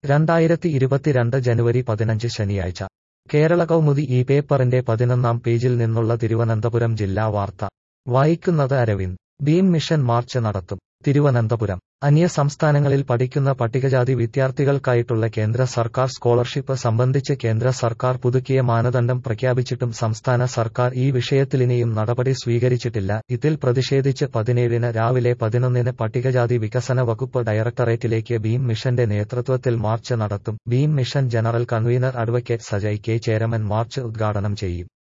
രണ്ടായിരത്തി ഇരുപത്തിരണ്ട് ജനുവരി പതിനഞ്ച് ശനിയാഴ്ച കേരള കൗമുദി ഈ പേപ്പറിന്റെ പതിനൊന്നാം പേജിൽ നിന്നുള്ള തിരുവനന്തപുരം ജില്ലാ വാർത്ത വായിക്കുന്നത് അരവിന്ദ് ബീം മിഷൻ മാർച്ച് നടത്തും തിരുവനന്തപുരം അന്യ സംസ്ഥാനങ്ങളിൽ പഠിക്കുന്ന പട്ടികജാതി വിദ്യാർത്ഥികൾക്കായിട്ടുള്ള കേന്ദ്ര സർക്കാർ സ്കോളർഷിപ്പ് സംബന്ധിച്ച് കേന്ദ്ര സർക്കാർ പുതുക്കിയ മാനദണ്ഡം പ്രഖ്യാപിച്ചിട്ടും സംസ്ഥാന സർക്കാർ ഈ വിഷയത്തിലിനിയും നടപടി സ്വീകരിച്ചിട്ടില്ല ഇതിൽ പ്രതിഷേധിച്ച് പതിനേഴിന് രാവിലെ പതിനൊന്നിന് പട്ടികജാതി വികസന വകുപ്പ് ഡയറക്ടറേറ്റിലേക്ക് ബീം മിഷന്റെ നേതൃത്വത്തിൽ മാർച്ച് നടത്തും Bheem mission general convener advocate Sajay K Cheraman march ഉദ്ഘാടനം ചെയ്യും